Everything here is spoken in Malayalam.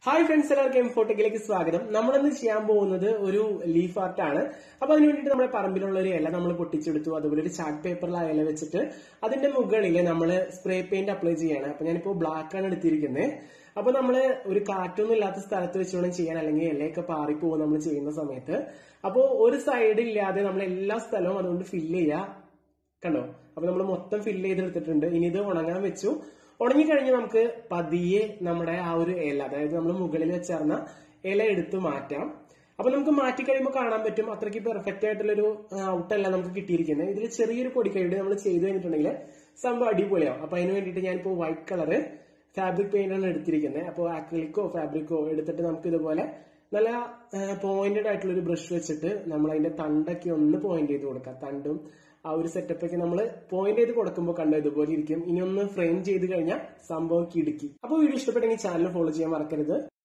ഹായ് ഫ്രണ്ട്സ് എല്ലാവർക്കും എംഫോട്ടേക്കിലേക്ക് സ്വാഗതം നമ്മളിന്ന് ചെയ്യാൻ പോകുന്നത് ഒരു ലീഫ് ആർട്ട് ആണ് അപ്പൊ അതിന് വേണ്ടിയിട്ട് നമ്മുടെ പറമ്പിലുള്ള ഒരു ഇല നമ്മൾ പൊട്ടിച്ചെടുത്തു അതുപോലെ ഒരു ചാർട്ട് പേപ്പറിൽ ആ ഇല വെച്ചിട്ട് അതിന്റെ മുകളിൽ നമ്മൾ സ്പ്രേ പെയിന്റ് അപ്ലൈ ചെയ്യണം അപ്പൊ ഞാനിപ്പോ ബ്ലാക്ക് ആണ് എടുത്തിരിക്കുന്നത് അപ്പൊ നമ്മള് ഒരു കാറ്റൊന്നും ഇല്ലാത്ത സ്ഥലത്ത് വെച്ച് വേണം ചെയ്യാൻ അല്ലെങ്കിൽ ഇലയൊക്കെ പാറിപ്പോകും നമ്മൾ ചെയ്യുന്ന സമയത്ത് അപ്പോ ഒരു സൈഡ് ഇല്ലാതെ നമ്മൾ എല്ലാ സ്ഥലവും അതുകൊണ്ട് ഫില്ല് ചെയ്യുക കണ്ടോ അപ്പൊ നമ്മൾ മൊത്തം ഫില്ല് ചെയ്തെടുത്തിട്ടുണ്ട് ഇനി ഇത് ഉണങ്ങാൻ വെച്ചു ഉണങ്ങി കഴിഞ്ഞ് നമുക്ക് പതിയെ നമ്മുടെ ആ ഒരു ഇല അതായത് നമ്മൾ മുകളിൽ വെച്ചേർന്ന ഇല എടുത്ത് മാറ്റാം അപ്പൊ നമുക്ക് മാറ്റി കഴിയുമ്പോൾ കാണാൻ പറ്റും അത്രയ്ക്ക് പെർഫെക്റ്റ് ആയിട്ടുള്ളൊരു ഔട്ടല്ല നമുക്ക് കിട്ടിയിരിക്കുന്നത് ഇതിൽ ചെറിയൊരു പൊടിക്കൈഡ് നമ്മൾ ചെയ്തു കഴിഞ്ഞിട്ടുണ്ടെങ്കിൽ സംഭവം അടിപൊളിയാവും അപ്പൊ അതിന് വേണ്ടിയിട്ട് ഞാനിപ്പോ വൈറ്റ് കളറ് ഫാബ്രിക് പെയിന്റ് ആണ് എടുത്തിരിക്കുന്നത് അപ്പോൾ ആക്രിലിക്കോ ഫാബ്രിക്കോ എടുത്തിട്ട് നമുക്ക് ഇതുപോലെ നല്ല പോയിന്റഡ് ആയിട്ടുള്ള ഒരു ബ്രഷ് വെച്ചിട്ട് നമ്മൾ അതിന്റെ തണ്ടൊക്കെ ഒന്ന് പോയിന്റ് ചെയ്ത് കൊടുക്കാം തണ്ടും ആ ഒരു സെറ്റപ്പ് ഒക്കെ നമ്മൾ പോയിന്റ് ചെയ്ത് കൊടുക്കുമ്പോൾ കണ്ട ഇതുപോലെ ഇരിക്കും ഇനി ഒന്ന് ഫ്രെയിം ചെയ്ത് കഴിഞ്ഞാൽ സംഭവം കിടുക്കി അപ്പോൾ വീഡിയോ ഇഷ്ടപ്പെട്ടെങ്കിൽ ചാനൽ ഫോളോ ചെയ്യാൻ മറക്കരുത്